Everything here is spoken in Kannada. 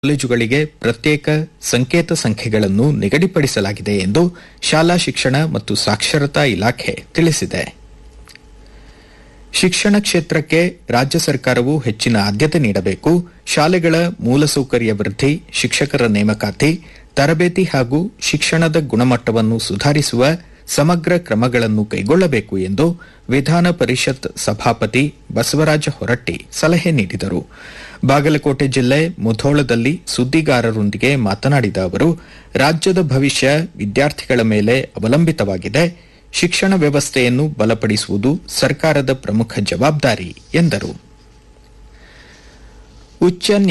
ಕಾಲೇಜುಗಳಿಗೆ ಪ್ರತ್ಯೇಕ ಸಂಕೇತ ಸಂಖ್ಯೆಗಳನ್ನು ನಿಗದಿಪಡಿಸಲಾಗಿದೆ ಎಂದು ಶಾಲಾ ಶಿಕ್ಷಣ ಮತ್ತು ಸಾಕ್ಷರತಾ ಇಲಾಖೆ ತಿಳಿಸಿದೆ ಶಿಕ್ಷಣ ಕ್ಷೇತ್ರಕ್ಕೆ ರಾಜ್ಯ ಸರ್ಕಾರವು ಹೆಚ್ಚಿನ ಆದ್ಯತೆ ನೀಡಬೇಕು ಶಾಲೆಗಳ ಮೂಲಸೌಕರ್ಯ ವೃದ್ಧಿ ಶಿಕ್ಷಕರ ನೇಮಕಾತಿ ತರಬೇತಿ ಹಾಗೂ ಶಿಕ್ಷಣದ ಗುಣಮಟ್ಟವನ್ನು ಸುಧಾರಿಸುವ ಸಮಗ್ರ ಕ್ರಮಗಳನ್ನು ಕೈಗೊಳ್ಳಬೇಕು ಎಂದು ವಿಧಾನ ಪರಿಷತ್ ಸಭಾಪತಿ ಬಸವರಾಜ ಹೊರಟ್ಟಿ ಸಲಹೆ ನೀಡಿದರು ಬಾಗಲಕೋಟೆ ಜಿಲ್ಲೆ ಮುಧೋಳದಲ್ಲಿ ಸುದ್ದಿಗಾರರೊಂದಿಗೆ ಮಾತನಾಡಿದ ಅವರು ರಾಜ್ಯದ ಭವಿಷ್ಯ ವಿದ್ಯಾರ್ಥಿಗಳ ಮೇಲೆ ಅವಲಂಬಿತವಾಗಿದೆ ಶಿಕ್ಷಣ ವ್ಯವಸ್ಥೆಯನ್ನು ಬಲಪಡಿಸುವುದು ಸರ್ಕಾರದ ಪ್ರಮುಖ ಜವಾಬ್ದಾರಿ ಎಂದರು ಉಚ್ಚ